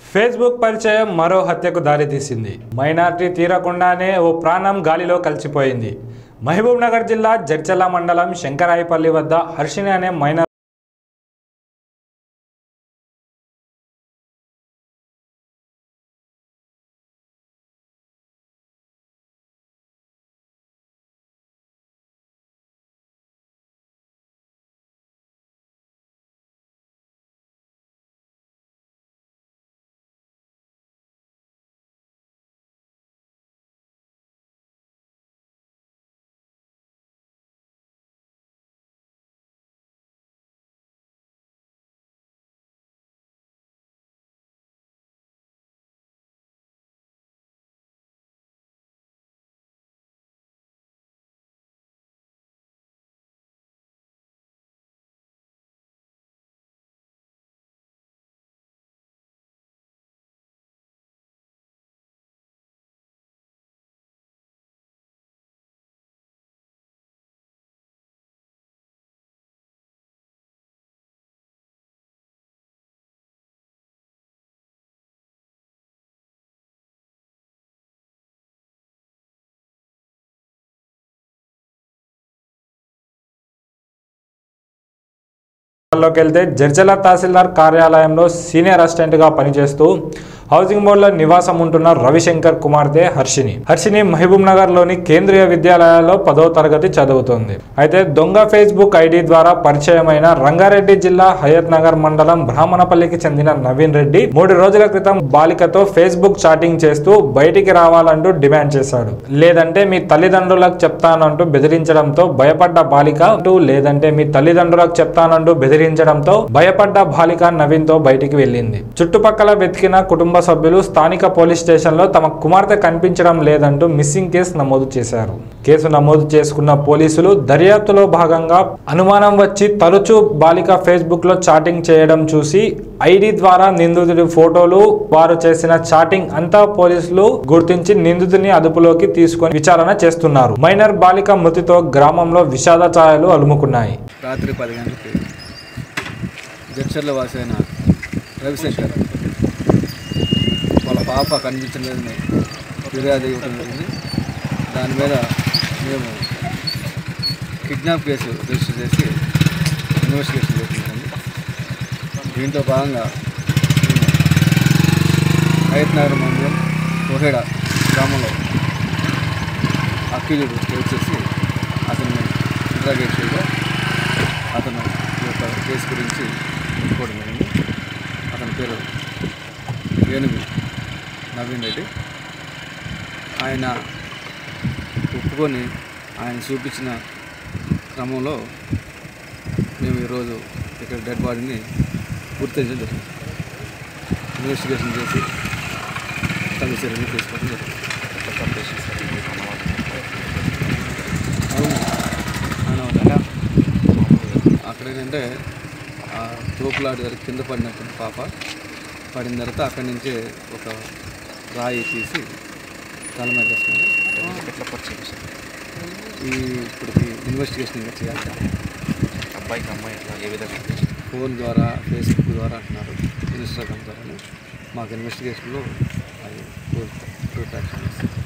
Facebook పరిచయం మరో హత్యకు దారితీసింది మైనార్టీ తీరకుండానే ఓ ప్రాణం గాలిలో కలిసిపోయింది మహబూబ్ నగర్ జిల్లా జడ్చల్ల మండలం శంకరాయపల్లి వద్ద హర్షిని అనే మైనార్ లోకి వెళ్తే జడ్చల తహసీల్దార్ కార్యాలయంలో సీనియర్ అసిస్టెంట్గా పనిచేస్తూ హౌసింగ్ బోర్డులో నివాసం ఉంటున్న రవిశంకర్ కుమార్తె హర్షిని హర్షిని మహబూబ్ నగర్ లోని కేంద్రీయ విద్యాలయాల్లో పదో తరగతి చదువుతోంది అయితే దొంగ ఫేస్బుక్ ఐడి ద్వారా పరిచయమైన రంగారెడ్డి జిల్లా హయత్ నగర్ మండలం బ్రాహ్మణపల్లికి చెందిన నవీన్ రెడ్డి మూడు రోజుల క్రితం బాలికతో ఫేస్బుక్ చాటింగ్ చేస్తూ బయటికి రావాలంటూ డిమాండ్ చేశాడు లేదంటే మీ తల్లిదండ్రులకు చెప్తానంటూ బెదిరించడంతో భయపడ్డ బాలిక అంటూ లేదంటే మీ తల్లిదండ్రులకు చెప్తానంటూ బెదిరించడంతో భయపడ్డ బాలిక నవీన్ తో బయటికి వెళ్ళింది చుట్టుపక్కల వెతికిన కుటుంబ సభ్యులు స్థానిక పోలీస్ స్టేషన్లో తమ కుమార్తె కనిపించడం లేదంటూ మిస్సింగ్ కేసు నమోదు చేశారు కేసు నమోదు చేసుకున్న పోలీసులు దర్యాప్తులో భాగంగా అనుమానం వచ్చి తరచూ బాలిక ఫేస్బుక్ లో చాటింగ్ చేయడం చూసి ఐడి ద్వారా నిందితుడి ఫోటోలు వారు చేసిన చాటింగ్ అంతా పోలీసులు గుర్తించి నిందితుని అదుపులోకి తీసుకొని విచారణ చేస్తున్నారు మైనర్ బాలిక మృతితో గ్రామంలో విషాద ఛాయలు అలుముకున్నాయి రాత్రి పది గంటలకి జడ్చర్ల వాసి అయిన రవిశంకర్ వాళ్ళ పాప కనిపించలేదని ఫిర్యాదు ఇవ్వడం జరిగింది దాని మీద మేము కిడ్నాప్ కేసు రిజిస్టర్ చేసి ఇన్వెస్టిగేషన్ చేసిందండి దీంట్లో భాగంగా హయత్ నగర్ మండలం కోహెడ గ్రామంలో అక్యూజుడు వచ్చేసి అతను ఇంట్రాగేట్ చేయగా అతను ఈ యొక్క కేసు గురించి చెప్పుకోవడం జరిగింది అతని పేరు ఏనుగు నవీన్ రెడ్డి ఆయన ఒప్పుకొని ఆయన చూపించిన క్రమంలో మేము ఈరోజు ఇక్కడ డెడ్ బాడీని గుర్తించడం జరిగింది ఇన్వెస్టిగేషన్ చేసి తగు చర్యలు తీసుకోవడం జరిగింది అవును అవును అక్కడ ఏంటంటే ఆ తోపులాట దగ్గర కింద పడినటువంటి పాప పడిన తర్వాత అక్కడి నుంచి ఒక రాయి తీసి తల మీద వేసుకుని ఎట్లా పరిచయం ఈ ఇప్పుడు ఇన్వెస్టిగేషన్ ఇంకా చేయాలి అబ్బాయికి అమ్మాయి ఎట్లా ఏ విధంగా ఫోన్ ద్వారా ఫేస్బుక్ ద్వారా అంటున్నారు ఇన్స్టాగ్రామ్ ద్వారా మాకు ఇన్వెస్టిగేషన్లో అది పూర్తి పూర్తి యాక్షన్ ఇస్తుంది